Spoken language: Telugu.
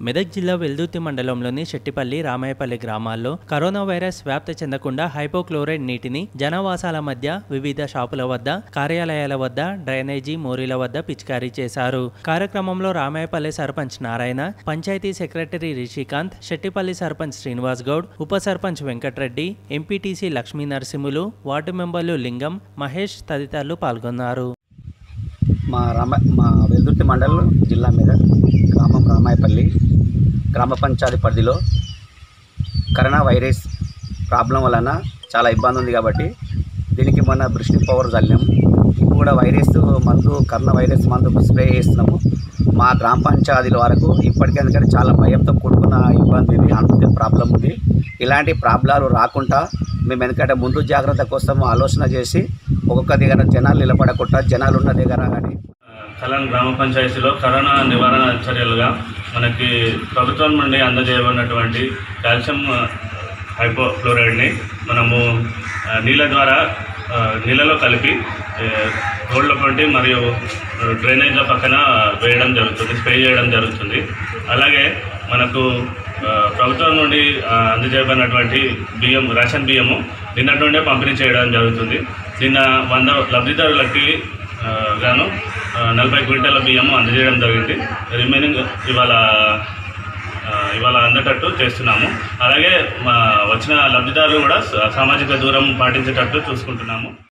మెదక్ జిల్లా వెల్దుర్తి మండలంలోని శెట్టిపల్లి రామాయపల్లి గ్రామాల్లో కరోనా వైరస్ వ్యాప్తి చెందకుండా హైపోక్లోరైడ్ నీటిని జనవాసాల మధ్య వివిధ షాపుల వద్ద కార్యాలయాల వద్ద డ్రైనేజీ మోరీల వద్ద పిచికారీ చేశారు కార్యక్రమంలో రామాయపల్లి సర్పంచ్ నారాయణ పంచాయతీ సెక్రటరీ రిషికాంత్ శెట్టిపల్లి సర్పంచ్ శ్రీనివాస్ గౌడ్ ఉప సర్పంచ్ వెంకట్రెడ్డి ఎంపీటీసీ లక్ష్మీ నరసింహులు వార్డు మెంబర్లు లింగం మహేష్ తదితరులు పాల్గొన్నారు మా రామ మా వెల్దుర్తి మండలం జిల్లా మీద గ్రామం రామాయపల్లి గ్రామ పంచాయతీ పరిధిలో కరోనా వైరస్ ప్రాబ్లం వలన చాలా ఇబ్బంది ఉంది కాబట్టి దీనికి మొన్న బ్రిస్టింగ్ పవర్ చల్లాము ఇప్పుడు కూడా వైరస్ మందు కరోనా వైరస్ మందు స్ప్రే చేస్తున్నాము మా గ్రామ పంచాయతీల వరకు ఇప్పటికే ఎందుకంటే చాలా భయంతో కూడుకున్న ఇబ్బంది ఇది అనుకునే ప్రాబ్లం ఉంది ఇలాంటి ప్రాబ్లాలు రాకుండా మేము ఎందుకంటే ముందు జాగ్రత్త కోసం ఆలోచన చేసి ఒక్కొక్క దగ్గర జనాలు నిలబడకుండా జనాలు ఉన్న దగ్గర కానీ కలాన్ గ్రామ పంచాయతీలో కరోనా నివారణ చర్యలుగా మనకి ప్రభుత్వం నుండి అందజేయబడినటువంటి కాల్షియం ఆ, హైపోక్లోరైడ్ని మనము ఆ, నీళ్ళ ద్వారా ఆ, నీళ్ళలో కలిపి ఆ, రోడ్ల పంటి మరియు ఆ, డ్రైనేజ్ల పక్కన వేయడం జరుగుతుంది స్ప్రే చేయడం జరుగుతుంది అలాగే మనకు ఆ, ప్రభుత్వం నుండి ఆ, అందజేయబడినటువంటి బియ్యం రేషన్ బియ్యము నిన్నటి నుండే పంపిణీ చేయడం జరుగుతుంది నిన్న వంద లబ్ధిదారులకి ఆ, గాను ఆ, నలభై క్వింటాల బియ్యము అందజేయడం జరిగింది రిమైనింగ్ ఇవాళ ఆ, ఇవాళ అందేటట్టు చేస్తున్నాము అలాగే మా వచ్చిన లబ్ధిదారులు కూడా సా- సామాజిక దూరం పాటించేటట్టు చూసుకుంటున్నాము